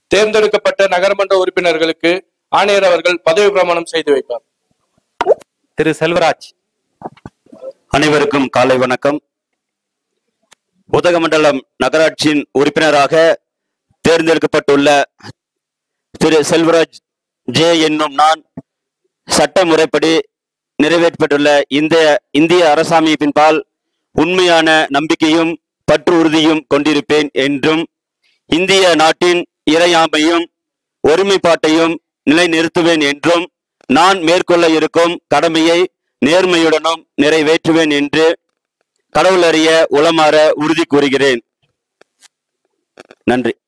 தேர்ந்தெடுக்கப்பட்ட நகரமன்ற உறுப்பினர்களுக்கு ஆணையர் அவர்கள் பதவி பிரமாணம் செய்து வைப்பார் திரு செல்வராஜ் அனைவருக்கும் காலை வணக்கம் உதகமண்டலம் நகராட்சியின் உறுப்பினராக தேர்ந்தெடுக்கப்பட்டுள்ள திரு செல்வராஜ் ஜே என்னும் நான் சட்ட முறைப்படி நிறைவேற்றப்பட்டுள்ள இந்த இந்திய அரசமைப்பின்பால் உண்மையான நம்பிக்கையும் பற்று உறுதியும் கொண்டிருப்பேன் என்றும் இந்திய நாட்டின் இறையாமையும் ஒருமைப்பாட்டையும் நிலைநிறுத்துவேன் என்றும் நான் மேற்கொள்ள இருக்கும் கடமையை நேர்மையுடனும் நிறைவேற்றுவேன் என்று கடவுளறிய உளமாற உறுதி கூறுகிறேன் நன்றி